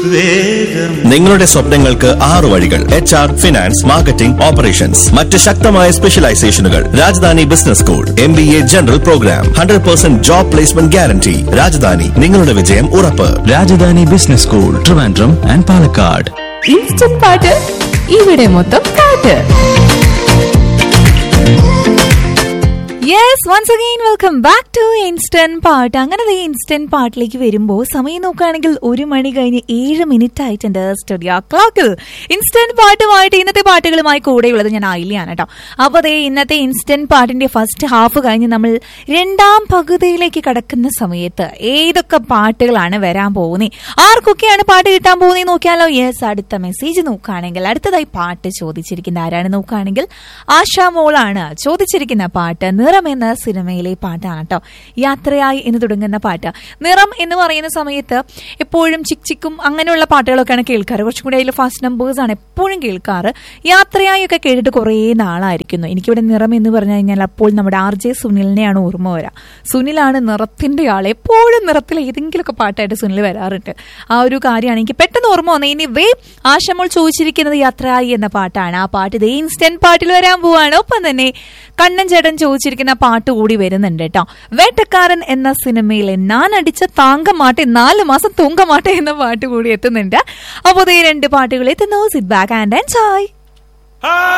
വേഗം നിങ്ങളുടെ സ്വപ്നങ്ങൾക്ക് ആറു വഴികൾ H R finance marketing operations മറ്റ് ശക്തമായ സ്പെഷ്യലൈസേഷനുകൾ Rajadhani business school M B A general programme hundred percent job placement guarantee Rajadhani നിങ്ങളുടെ വിജയം ഉറപ്പ് Rajadhani business school Trivandrum and Palakkad instant പാട്ട് ഇവിടെ മൊത്തം പാട്ട് yes once again welcome back to instant പാട്ട് അങ്ങനെ ദേ ഇൻസ്റ്റന്റ് പാട്ടിലേക്ക് വരുമ്പോൾ സമയം നോക്കുകയാണെങ്കിൽ ഒരു മണി കഴിഞ്ഞ് ഏഴ് മിനിറ്റ് ആയിട്ടുണ്ട് സ്റ്റുഡിയോ ക്ലോക്കിൽ ഇൻസ്റ്റന്റ് പാട്ടുമായിട്ട് ഇന്നത്തെ പാട്ടുകളുമായി കൂടെയുള്ളത് ഞാൻ ആയില്ലാണ് കേട്ടോ അപ്പോൾ ദേ ഇന്നത്തെ ഇൻസ്റ്റന്റ് പാട്ടിന്റെ ഫസ്റ്റ് ഹാഫ് കഴിഞ്ഞ് നമ്മൾ രണ്ടാം പകുതിയിലേക്ക് കടക്കുന്ന സമയത്ത് ഏതൊക്കെ പാട്ടുകളാണ് വരാൻ പോകുന്നത് ആർക്കൊക്കെയാണ് പാട്ട് കിട്ടാൻ പോകുന്നത് നോക്കിയാലോ യെസ് അടുത്ത മെസ്സേജ് നോക്കുകയാണെങ്കിൽ അടുത്തതായി പാട്ട് ചോദിച്ചിരിക്കുന്ന ആരാണ് നോക്കുകയാണെങ്കിൽ ആശാ മോളാണ് ചോദിച്ചിരിക്കുന്ന പാട്ട് നിറം എന്ന സിനിമയിലെ പാട്ടാണ് കേട്ടോ യാത്രയായി എന്ന് തുടങ്ങുന്ന പാട്ട് നിറം എന്ന് പറയുന്ന സമയത്ത് എപ്പോഴും ചിക് ചിക്കും അങ്ങനെയുള്ള പാട്ടുകളൊക്കെയാണ് കേൾക്കാറ് കുറച്ചും കൂടി അതിൽ ഫാസ്റ്റ് നമ്പേഴ്സ് ആണ് എപ്പോഴും കേൾക്കാറ് യാത്രയായി ഒക്കെ കേട്ടിട്ട് കുറേ നാളായിരിക്കുന്നു എനിക്കിവിടെ നിറം എന്ന് പറഞ്ഞു കഴിഞ്ഞാൽ അപ്പോൾ നമ്മുടെ ആർ ജെ സുനിലിനെയാണ് ഓർമ്മ വരാ സുനിലാണ് നിറത്തിന്റെ ആൾ എപ്പോഴും നിറത്തിൽ ഏതെങ്കിലുമൊക്കെ പാട്ടായിട്ട് സുനിൽ വരാറുണ്ട് ആ ഒരു കാര്യമാണ് എനിക്ക് പെട്ടെന്ന് ഓർമ്മ വന്നത് ഇനി വേ ആശമോൾ ചോദിച്ചിരിക്കുന്നത് യാത്രയായി എന്ന പാട്ടാണ് ആ പാട്ട് ഇതേ ഇൻസ്റ്റന്റ് പാട്ടിൽ വരാൻ പോവാണ് ഒപ്പം തന്നെ കണ്ണൻ ചേട്ടൻ ചോദിച്ചിരിക്കുന്ന പാട്ട് കൂടി വരുന്നുണ്ട് കേട്ടോ വേട്ടക്കാരൻ എന്ന സിനിമയിലെ ഞാൻ അടിച്ച താങ്കമാട്ടെ നാല് മാസം തൂങ്കമാട്ടെ എന്ന പാട്ട് കൂടി എത്തുന്നുണ്ട് അപ്പോൾ ഈ രണ്ട് പാട്ടുകൾ എത്തുന്നു സിറ്റ് ബാക്ക് ആൻഡ് എൻജോയ്